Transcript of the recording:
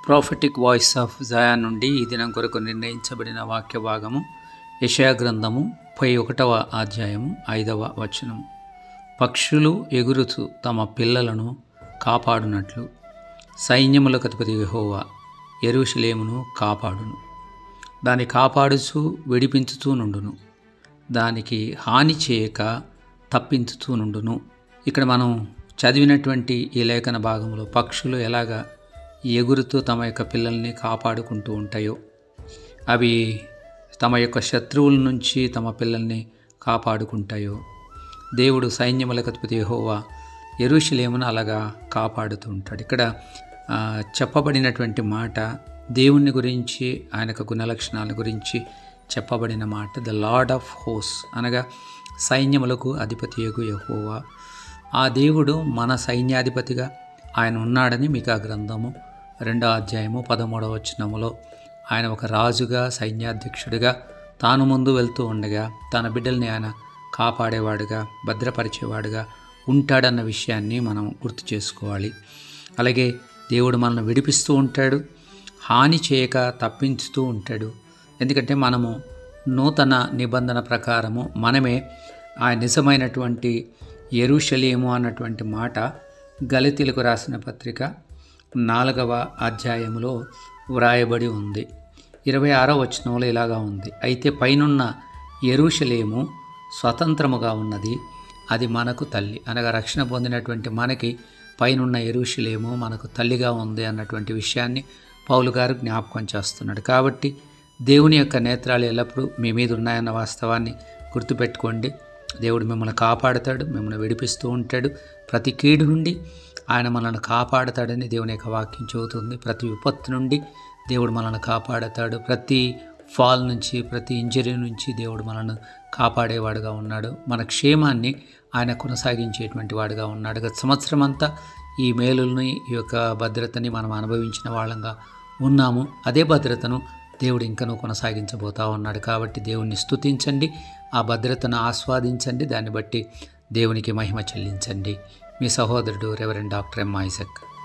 prophetic voice of జయా నుండి ఈ దినం కొరకు నిర్ణయించబడిన వాక్య భాగము యషయా గ్రంథము ముప్పై ఒకటవ అధ్యాయము ఐదవ వచనం పక్షులు ఎగురుతూ తమ పిల్లలను కాపాడునట్లు సైన్యములకు అధిపతి యెహోవా ఎరుషలేమును కాపాడును దాన్ని కాపాడుచు విడిపించుతూ నుండును దానికి హాని చేయక తప్పించుతూ నుండును ఇక్కడ మనం చదివినటువంటి ఈ లేఖన భాగంలో పక్షులు ఎలాగా ఎగురుతూ తమ యొక్క పిల్లల్ని కాపాడుకుంటూ ఉంటాయో అవి తమ యొక్క శత్రువుల నుంచి తమ పిల్లల్ని కాపాడుకుంటాయో దేవుడు సైన్యములకు అధిపతి యెహోవా ఎరుషలేమును అలాగా కాపాడుతూ ఉంటాడు ఇక్కడ ఆ, చెప్పబడినటువంటి మాట దేవుని గురించి ఆయన యొక్క గుణలక్షణాల గురించి చెప్పబడిన మాట ద లార్డ్ ఆఫ్ హోస్ అనగా సైన్యములకు అధిపతి యగు యహోవా ఆ దేవుడు మన సైన్యాధిపతిగా ఆయన ఉన్నాడని మీకు ఆ గ్రంథము రెండో అధ్యాయము పదమూడవ వచనములో ఆయన ఒక రాజుగా సైన్యాధ్యక్షుడిగా తాను ముందు వెళ్తూ ఉండగా తన బిడ్డల్ని ఆయన కాపాడేవాడుగా భద్రపరిచేవాడుగా ఉంటాడన్న విషయాన్ని మనం గుర్తు చేసుకోవాలి అలాగే దేవుడు మనల్ని విడిపిస్తూ ఉంటాడు హాని చేయక తప్పించుతూ ఉంటాడు ఎందుకంటే మనము నూతన నిబంధన ప్రకారము మనమే ఆ నిజమైనటువంటి ఎరుషలేము అన్నటువంటి మాట గలితీలకు రాసిన పత్రిక నాలుగవ అధ్యాయములో వ్రాయబడి ఉంది ఇరవై ఆరో వచనంలో ఇలాగా ఉంది అయితే పైనున్న ఎరుషలేము స్వతంత్రముగా ఉన్నది అది మనకు తల్లి అనగా రక్షణ పొందినటువంటి మనకి పైనున్న ఎరుషలేము మనకు తల్లిగా ఉంది అన్నటువంటి విషయాన్ని పౌలు గారు జ్ఞాపకం చేస్తున్నాడు కాబట్టి దేవుని యొక్క నేత్రాలు ఎల్లప్పుడూ మీ మీద ఉన్నాయన్న వాస్తవాన్ని గుర్తుపెట్టుకోండి దేవుడు మిమ్మల్ని కాపాడుతాడు మిమ్మల్ని విడిపిస్తూ ఉంటాడు ప్రతి కీడు నుండి ఆయన మనల్ని కాపాడుతాడని దేవుని యొక్క వాక్యం చెబుతుంది ప్రతి విపత్తు నుండి దేవుడు మనల్ని కాపాడుతాడు ప్రతి ఫాల్ నుంచి ప్రతి ఇంజరీ నుంచి దేవుడు మనల్ని కాపాడేవాడుగా ఉన్నాడు మన క్షేమాన్ని ఆయన కొనసాగించేటువంటి వాడుగా ఉన్నాడు గత సంవత్సరం అంతా ఈ మేలుల్ని ఈ యొక్క భద్రతని మనం అనుభవించిన వాళ్ళంగా ఉన్నాము అదే భద్రతను దేవుడు ఇంకనూ కొనసాగించబోతా ఉన్నాడు కాబట్టి దేవుణ్ణి స్తుతించండి ఆ భద్రతను ఆస్వాదించండి దాన్ని బట్టి దేవునికి మహిమ చెల్లించండి మీ సహోదరుడు రెవరెండ్ డాక్టర్ ఎం ఐసక్